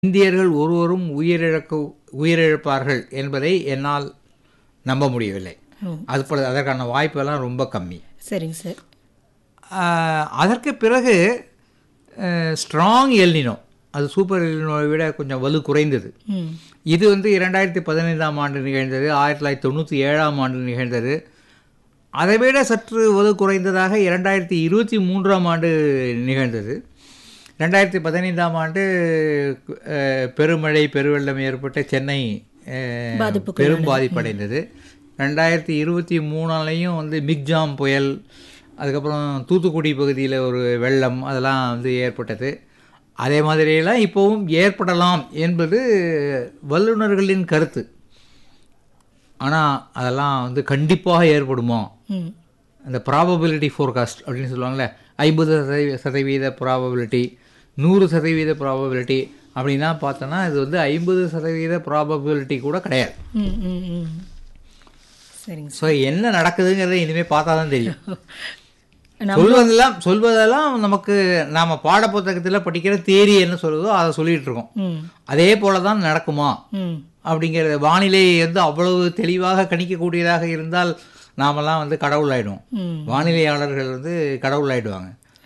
இந்தியர்கள் ஒருவரும் உயிரிழக்க உயிரிழப்பார்கள் என்பதை என்னால் நம்ப முடியவில்லை ஓ அது போல அதற்கான வாய்ப்பெல்லாம் ரொம்ப கம்மி சரிங்க சார் ஆஹ், அதற்கு பிறகு ஸ்ட்ராங் எல்னினோ அது சூப்பர் எல்னினோவை விட கொஞ்சம் வலு குறைந்தது ம் இது வந்து இரண்டாயிரத்தி பதினைந்தாம் ஆண்டு நிகழ்ந்தது ஆயிரத்தி தொள்ளாயிரத்தி தொண்ணூற்றி ஏழாம் ஆண்டு நிகழ்ந்தது அதைவிட சற்று வலு குறைந்ததாக இரண்டாயிரத்தி இருபத்தி மூன்றாம் ஆண்டு நிகழ்ந்தது ரெண்டாயிரத்தி பதினைந்தாம் ஆண்டு அஹ், பெருமழை பெருவெள்ளம் ஏற்பட்ட சென்னை அஹ், பாதிப்புக்குள்ளானது. பெரும் பாதிப்படைந்தது ரெண்டாயிரத்தி இருபத்தி மூணுலையும் வந்து மிக்ஜாம் புயல் அதுக்கப்புறம் தூத்துக்குடி பகுதியில் ஒரு வெள்ளம் அதெல்லாம் வந்து ஏற்பட்டது அதே மாதிரியெல்லாம் இப்போவும் ஏற்படலாம் என்பது வல்லுநர்களின் கருத்து ஆனால் அதெல்லாம் வந்து கண்டிப்பாக ஏற்படுமா ம் அந்த ப்ராபபிலிட்டி ஃபோர்காஸ்ட் அப்படின்னு சொல்லுவாங்கள்ல ஐம்பது சதவீ சதவீத ப்ராபபிலிட்டி நூறு சதவீத ப்ராபபிலிட்டி அப்படின்னா பார்த்தோன்னா இது வந்து ஐம்பது சதவீத ப்ராபபிலிட்டி கூட கிடையாது ம் ம் ம் சரிங்க ஸோ என்ன நடக்குதுங்கிறத இனிமேல் பார்த்தா தான் தெரியும் நம்ம சொல்வதெல்லாம் சொல்வதெல்லாம் நமக்கு நாம பாடப்புத்தகத்தில் படிக்கிற தேரி என்ன சொல்லுதோ அதை சொல்லிட்டு இருக்கோம் ம் அதே போல தான் நடக்குமா ம் அப்படிங்கிறது வானிலை வந்து அவ்வளவு தெளிவாக கணிக்கக்கூடியதாக இருந்தால் நாமெல்லாம் வந்து கடவுள் ஆயிடுவோம் ம் வானிலையாளர்கள் வந்து கடவுள் ஆயிடுவாங்க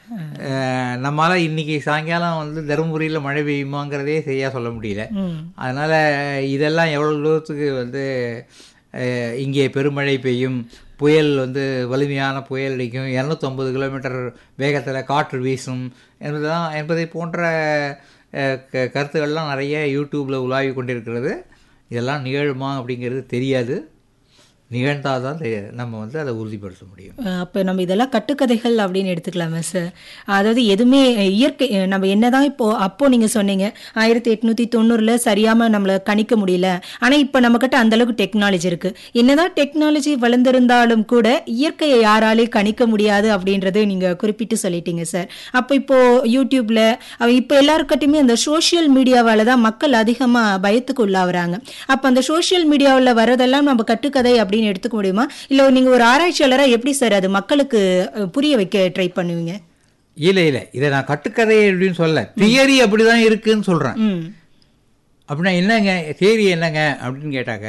அஹ் நம்மால இன்னைக்கு சாயங்காலம் வந்து தருமபுரியில் மழை பெய்யுமாங்கிறதே சரியா சொல்ல முடியல ம் அதனால இதெல்லாம் எவ்வளவு தூரத்துக்கு வந்து அஹ், இங்கே பெருமழை பெய்யும் புயல் வந்து வலிமையான புயல் அடிக்கும் இரநூத்தொம்பது கிலோமீட்டர் வேகத்தில் காற்று வீசும் என்பதுதான் என்பதை போன்ற அஹ், க- கருத்துக்கள்லாம் நிறைய யூடியூப்பில் உலாவி கொண்டிருக்கிறது இதெல்லாம் நிகழுமா அப்படிங்கிறது தெரியாது நிகழ்ந்தால் தான் தெ- நம்ம வந்து அதை உறுதிப்படுத்த முடியும் அப்போ நம்ம இதெல்லாம் கட்டுக்கதைகள் அப்படின்னு எடுத்துக்கலாமா சார் அதாவது எதுவுமே இயற்கை நம்ம என்னதான் இப்போ அப்போ நீங்க சொன்னீங்க ஆயிரத்தி எட்நூத்தி தொண்ணூறுல சரியாம நம்மள கணிக்க முடியல ஆனா இப்போ நம்ம கிட்ட அந்த அளவுக்கு டெக்னாலஜி இருக்கு என்னதான் டெக்னாலஜி வளர்ந்திருந்தாலும் கூட இயற்கையை யாராலையும் கணிக்க முடியாது அப்படின்றது நீங்க குறிப்பிட்டு சொல்லிட்டீங்க சார் அப்போ இப்போ யூடியூப்ல அவ இப்போ எல்லாருக்கிட்டையுமே அந்த சோஷியல் மீடியாவால தான் மக்கள் அதிகமா பயத்துக்கு உள்ளாகுறாங்க அப்ப அந்த சோஷியல் மீடியாவில் வரதெல்லாம் நம்ம கட்டுக்கதை அப்படின்னு எடுத்துக்க முடியுமா இல்ல நீங்க ஒரு ஆராய்ச்சியாளரா எப்படி சார் அது மக்களுக்கு அஹ், புரிய வைக்க ட்ரை பண்ணுவீங்க இல்லை இல்லை இதை நான் கட்டுக்கதை அப்படின்னு சொல்ல தியரி அப்படிதான் இருக்குன்னு சொல்கிறேன் ம் அப்படின்னா என்னங்க தேரி என்னங்க அப்படின்னு கேட்டாக்க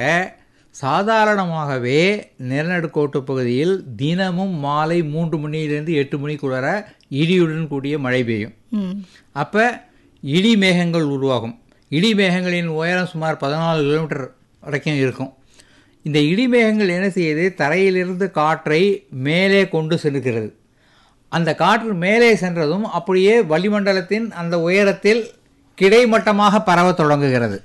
சாதாரணமாகவே நிலநடுக்கோட்டு பகுதியில் தினமும் மாலை மூன்று மணியிலிருந்து எட்டு மணிக்குள்ளார இடியுடன் கூடிய மழை பெய்யும் ம் அப்போ இடி மேகங்கள் உருவாகும் இடி மேகங்களின் உயரம் சுமார் பதினாலு கிலோமீட்டர் வரைக்கும் இருக்கும் இந்த இடி மேகங்கள் என்ன செய்யுது தரையிலிருந்து காற்றை மேலே கொண்டு செல்கிறது அந்த காற்று மேலே சென்றதும் அப்படியே வளிமண்டலத்தின் அந்த உயரத்தில் கிடைமட்டமாக பரவத் தொடங்குகிறது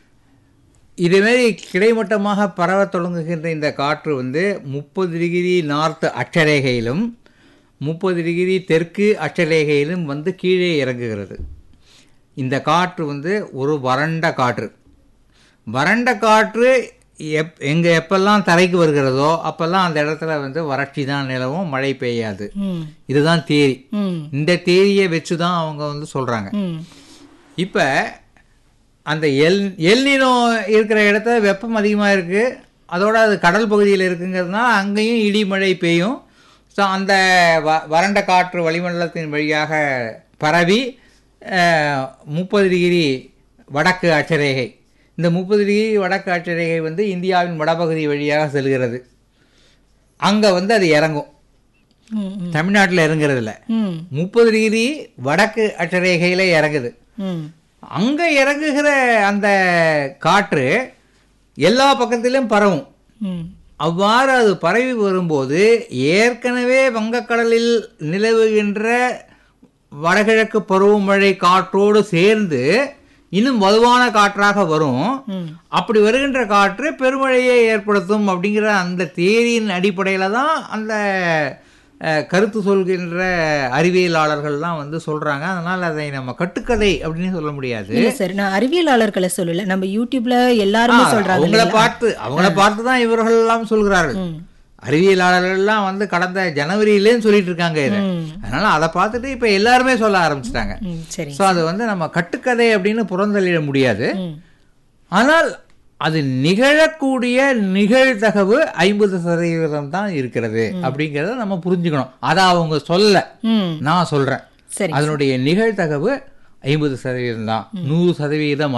இதுமாரி கிடைமட்டமாக பரவத் தொடங்குகின்ற இந்த காற்று வந்து முப்பது டிகிரி நார்த் அட்சரேகையிலும் முப்பது டிகிரி தெற்கு அட்சரேகையிலும் வந்து கீழே இறங்குகிறது இந்த காற்று வந்து ஒரு வறண்ட காற்று வறண்ட காற்று எப் எங்கே எப்பெல்லாம் தரைக்கு வருகிறதோ அப்பெல்லாம் அந்த இடத்துல வந்து வறட்சி தான் நிலவும் மழை பெய்யாது ம் இதுதான் தேரி ம் இந்த தேரியை வச்சு தான் அவங்க வந்து சொல்கிறாங்க ம் இப்போ அந்த எல் எல்னினோ இருக்கிற இடத்துல வெப்பம் அதிகமாக இருக்குது அதோட அது கடல் பகுதியில் இருக்குங்கிறதுனால அங்கேயும் இடி மழை பெய்யும் ஸோ அந்த வ வறண்ட காற்று வளிமண்டலத்தின் வழியாக பரவி முப்பது டிகிரி வடக்கு அட்சரேகை இந்த முப்பது டிகிரி வடக்கு அட்சரேகை வந்து இந்தியாவின் வடபகுதி வழியாக செல்கிறது அங்கே வந்து அது இறங்கும் ம் ம் தமிழ்நாட்டில் இறங்குறதில்ல ம் முப்பது டிகிரி வடக்கு அட்சரேகையில் இறங்குது ம் அங்கே இறங்குகிற அந்த காற்று எல்லா பக்கத்திலும் பரவும் ம் அவ்வாறு அது பரவி வரும்போது ஏற்கனவே வங்கக்கடலில் நிலவுகின்ற வடகிழக்கு பருவமழை காற்றோடு சேர்ந்து இன்னும் வலுவான காற்றாக வரும் ம் அப்படி வருகின்ற காற்று பெருமழையை ஏற்படுத்தும் அப்படிங்கிற அந்த தேரியின் அடிப்படையில் தான் அந்த அஹ், கருத்து சொல்கின்ற அறிவியலாளர்கள்லாம் வந்து சொல்கிறாங்க அதனால் அதை நம்ம கட்டுக்கதை அப்படின்னு சொல்ல முடியாது இல்ல சார் நான் அறிவியலாளர்களை சொல்லல நம்ம யூடியூப்ல எல்லாருமே சொல்றாங்க அவங்கள இல்லைங்களா? பார்த்து அவங்கள பார்த்து தான் இவர்கள் எல்லாம் சொல்கிறார்கள் ம் அறிவியலாளர்கள்லாம் வந்து கடந்த ஜனவரியிலேன்னு சொல்லிட்டு இருக்காங்க இதை ம் அதனால அதை பார்த்துட்டு இப்போ எல்லாருமே சொல்ல ஆரம்பிச்சிட்டாங்க ம் சரி ஸோ அது வந்து நம்ம கட்டுக்கதை அப்படின்னு புறந்தள்ளிட முடியாது ம் ஆனால் அது நிகழக்கூடிய நிகழ்தகவு ஐம்பது சதவீதம் தான் இருக்கிறது அப்படிங்கிறத நம்ம புரிஞ்சுக்கணும் அதை அவங்க சொல்ல ம் நான் சொல்றேன் சரி அதனுடைய நிகழ்தகவு ஐம்பது சதவீதம் தான் நூறு சதவீதம்